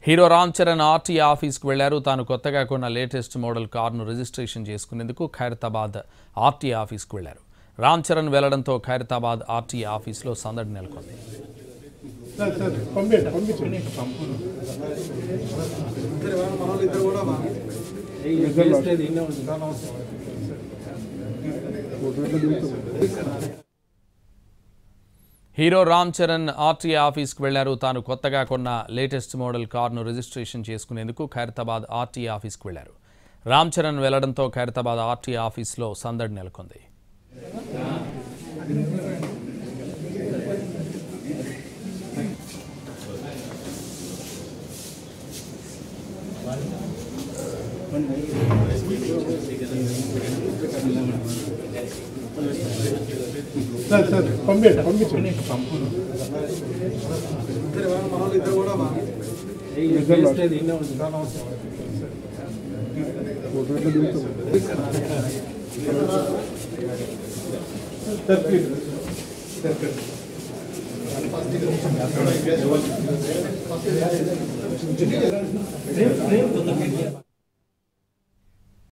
hero Ram Charan RTA ఆఫీస్కు వెళ్లారు తాను కొత్తగా కొన్న లేటెస్ట్ మోడల్ కారును రిజిస్ట్రేషన్ చేసుకునేందుకు ఖైరతాబాద్ ఆర్టీఏ ఆఫీస్కు వెళ్లారు రామ్ చరణ్ వెళ్లడంతో ఖైరతాబాద్ ఆర్టీఏ ఆఫీస్లో సందడి నెలకొంది సార్ సార్ పంపించండి పంపించండి హీరో రామ్ చరణ్ ఆర్టీఏ ఆఫీస్కు వెళ్లారు తాను కొత్తగా కొన్న లేటెస్ట్ మోడల్ కారును రిజిస్ట్రేషన్ చేసుకునేందుకు ఖైరతాబాద్ ఆర్టీఏ ఆఫీస్కు వెళ్లారు రామ్ చరణ్ వెళ్లడంతో ఖైరతాబాద్ ఆర్టీఏ ఆఫీస్లో సందడి నెలకొంది సార్ సార్ పంపించండి పంపించండి సార్ ప్లీజ్ సార్